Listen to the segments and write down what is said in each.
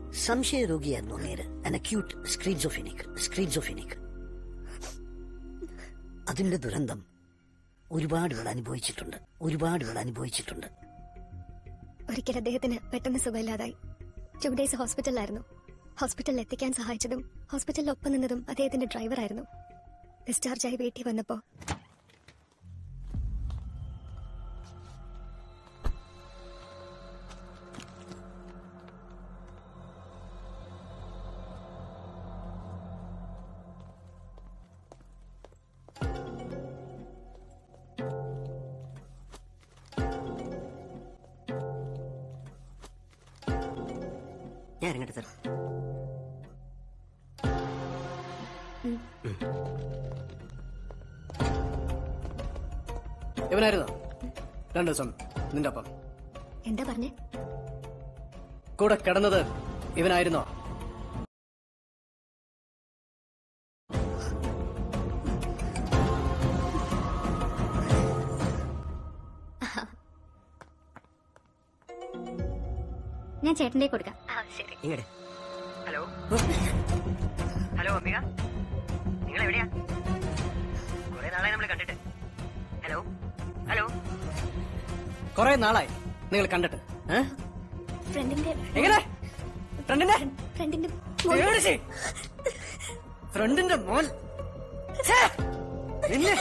സംശയരോഗിയായിരുന്നു അങ്ങേര് an acute സ്ക്രീൻസോഫിനിക് സ്ക്രീൻസോഫിനിക് അതിന്റെ ദുരന്തം ഒരുപാട് പേർ അനുഭവിച്ചിട്ടുണ്ട് ഒരുപാട് പേർ അനുഭവിച്ചിട്ടുണ്ട് ഒരിക്കൽ അദ്ദേഹത്തിന് പെട്ടെന്ന് സുഖമില്ലാതായി ടു ഡേയ്സ് ഹോസ്പിറ്റലിലായിരുന്നു ഹോസ്പിറ്റലിൽ എത്തിക്കാൻ സഹായിച്ചതും ഹോസ്പിറ്റലിൽ ഒപ്പം നിന്നതും അദ്ദേഹത്തിന്റെ ഡ്രൈവറായിരുന്നു ഡിസ്ചാർജായി വീട്ടിൽ വന്നപ്പോ ഞാൻ ഇറങ്ങട്ടെ സാർ ഇവനായിരുന്നോ രണ്ടു ദിവസം നിന്റെ ഒപ്പം എന്താ പറഞ്ഞേ കൂടെ കിടന്നത് ഇവനായിരുന്നോ ഞാൻ ചേട്ടന്റെ കൊടുക്കാം ശരി ഇങ്ങടെ ഹലോ ഹലോ അംബിക നിങ്ങൾ എവിടെയാ കുറെ നാളായി നമ്മൾ കണ്ടിട്ട് ഹലോ ഹലോ കുറെ നാളായി നിങ്ങൾ കണ്ടിട്ട് ഏ? ഫ്രണ്ടിന്റെ എങ്ങനെ ഫ്രണ്ടിന്റെ ഫ്രണ്ടിന്റെ പേടിച്ച്. ഫ്രണ്ടിന്റെ മോൻ ഛേ! നിന്നെ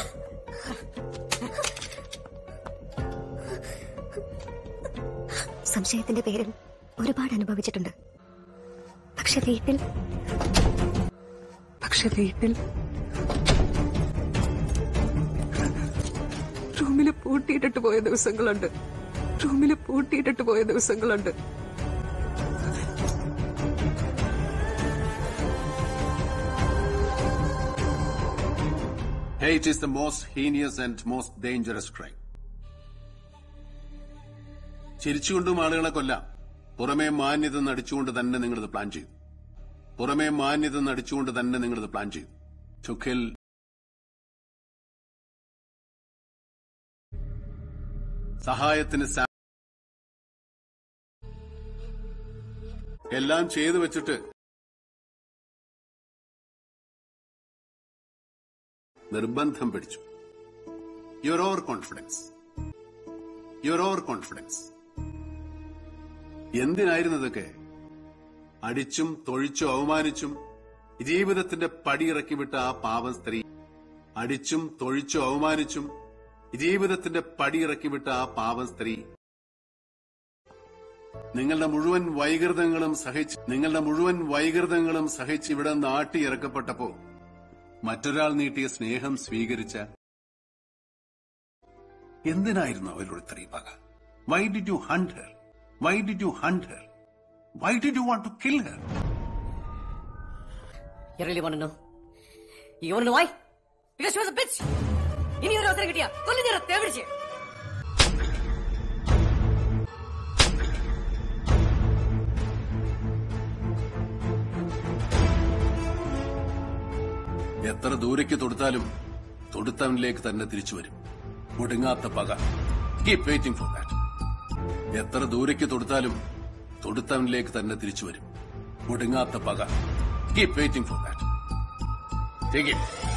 സംശയത്തിന്റെ പേരിൽ ഒരുപാട് അനുഭവിച്ചിട്ടുണ്ട് പക്ഷെ വീട്ടിൽ പക്ഷെ വീട്ടിൽ റൂമിൽ പൂട്ടിയിട്ടിട്ട് പോയ ദിവസങ്ങളുണ്ട് റൂമിൽ പൂട്ടിയിട്ടിട്ട് പോയ ദിവസങ്ങളുണ്ട് Hate is the most heinous and most dangerous crime. ചിരിച്ചുകൊണ്ടും ആളുകളെ കൊല്ലാം പുറമേ മാന്യത നടിച്ചുകൊണ്ട് തന്നെ നിങ്ങളിത് പ്ലാൻ ചെയ്തു പുറമേ മാന്യത നടിച്ചുകൊണ്ട് തന്നെ നിങ്ങളിത് പ്ലാൻ ചെയ്തു To kill സഹായത്തിന് സാ- എല്ലാം ചെയ്തു വെച്ചിട്ട് നിർബന്ധം പിടിച്ചു your over confidence your over confidence എന്തിനായിരുന്നു ഇതൊക്കെ അടിച്ചും തൊഴിച്ചും അവമാനിച്ചും ജീവിതത്തിന്റെ പടിയിറക്കി വിട്ട ആ പാവം സ്ത്രീ അടിച്ചും തൊഴിച്ചും അവമാനിച്ചും ജീവിതത്തിന്റെ പടിയിറക്കി വിട്ട ആ പാവം സ്ത്രീ നിങ്ങളുടെ മുഴുവൻ വൈകൃതങ്ങളും സഹിച്ച് നിങ്ങളുടെ മുഴുവൻ വൈകൃതങ്ങളും സഹിച്ച് ഇവിടെ നാട്ടി ഇറക്കപ്പെട്ടപ്പോ മറ്റൊരാൾ നീട്ടിയ സ്നേഹം സ്വീകരിച്ച എന്തിനായിരുന്നു അവരോട് ഇത്രയും പക why did you hunt her why did you hunt her why did you want to kill her You really want to know? You want to know why? Because she was a bitch. ഇനി ഒരു അവസരം കിട്ടിയ കൊല്ലം ഞാൻ തേവിടിച്ച് എത്ര ദൂരയ്ക്ക് തൊടുത്താലും തൊടുത്തവനിലേക്ക് തന്നെ തിരിച്ചു വരും മുടുങ്ങാത്ത പക കീപ് വെയിറ്റിംഗ് ഫോർ ദാറ്റ് എത്ര ദൂരയ്ക്ക് തൊടുത്താലും തൊടുത്തവനിലേക്ക് തന്നെ തിരിച്ചു വരും മുടുങ്ങാത്ത പക keep waiting for that take it